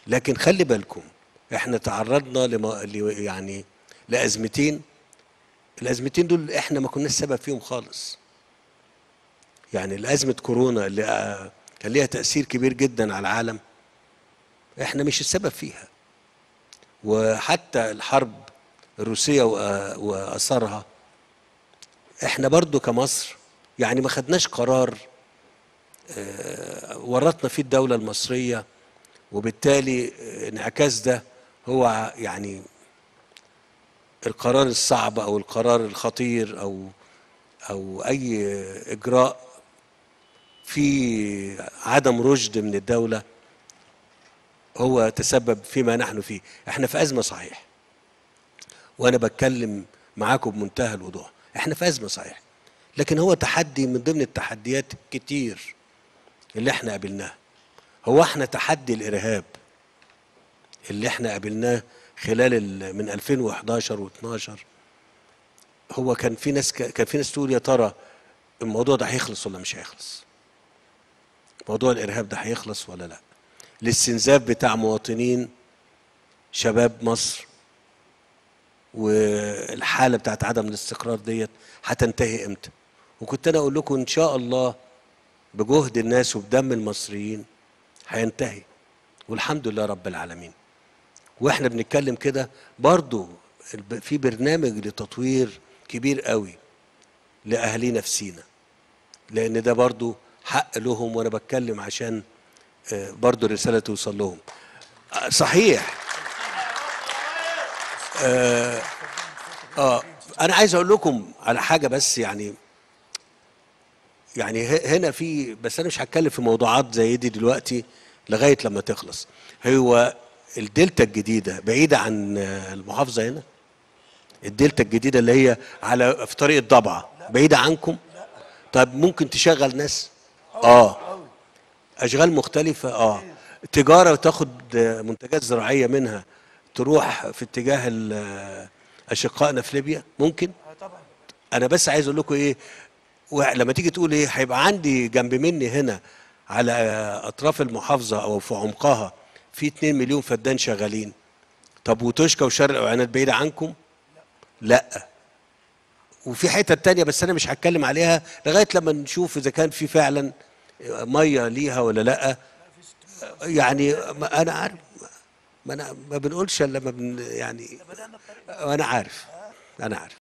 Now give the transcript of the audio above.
لكن خلي بالكم احنا تعرضنا لما ل- يعني لازمتين الازمتين دول احنا ما كناش سبب فيهم خالص يعني الازمه كورونا اللي آه، كان ليها تاثير كبير جدا على العالم احنا مش السبب فيها وحتى الحرب الروسيه وآ- واثارها احنا برضو كمصر يعني ما خدناش قرار آه، ورطنا فيه الدوله المصريه وبالتالي انعكاس ده هو يعني القرار الصعب او القرار الخطير او او اي اجراء في عدم رشد من الدوله هو تسبب فيما نحن فيه احنا في ازمه صحيح وانا بتكلم معاكم بمنتهى الوضوح احنا في ازمه صحيح لكن هو تحدي من ضمن التحديات كتير اللي احنا قابلناها هو احنا تحدي الارهاب اللي احنا قابلناه خلال ال- من 2011 و12 هو كان في ناس كان في ناس تقول يا ترى الموضوع ده هيخلص ولا مش هيخلص موضوع الارهاب ده هيخلص ولا لا الاستنزاف بتاع مواطنين شباب مصر والحاله بتاعت عدم الاستقرار ديت هتنتهي امتى وكنت انا اقول لكم ان شاء الله بجهد الناس وبدم المصريين هينتهي والحمد لله رب العالمين واحنا بنتكلم كده برضو الب- في برنامج لتطوير كبير قوي لاهالينا في سينا لان ده برضو حق لهم وانا بتكلم عشان آه، برضو الرساله توصل لهم آه، صحيح آه, اه انا عايز اقول لكم على حاجه بس يعني يعني ه- هنا في بس انا مش هتكلم في موضوعات زي دي دلوقتي لغايه لما تخلص هو الدلتا الجديده بعيده عن آه، المحافظه هنا الدلتا الجديده اللي هي على في طريق الضبعه بعيده عنكم طب ممكن تشغل ناس اه اشغال مختلفه اه تجاره وتاخد آه، منتجات زراعيه منها تروح في اتجاه ال- آه، اشقائنا في ليبيا ممكن انا بس عايز اقول لكم ايه و- لما تيجي تقول ايه هيبقى عندي جنب مني هنا على آه، اطراف المحافظه او في عمقها في 2 مليون فدان شغالين طب وتوشكا وشرق وعناد بعيده عنكم لا وفي حتت تانية بس انا مش هتكلم عليها لغايه لما نشوف اذا كان في فعلا ميه ليها ولا لا يعني ما انا عارف ما انا ما بنقولش الا لما بن يعني انا عارف انا عارف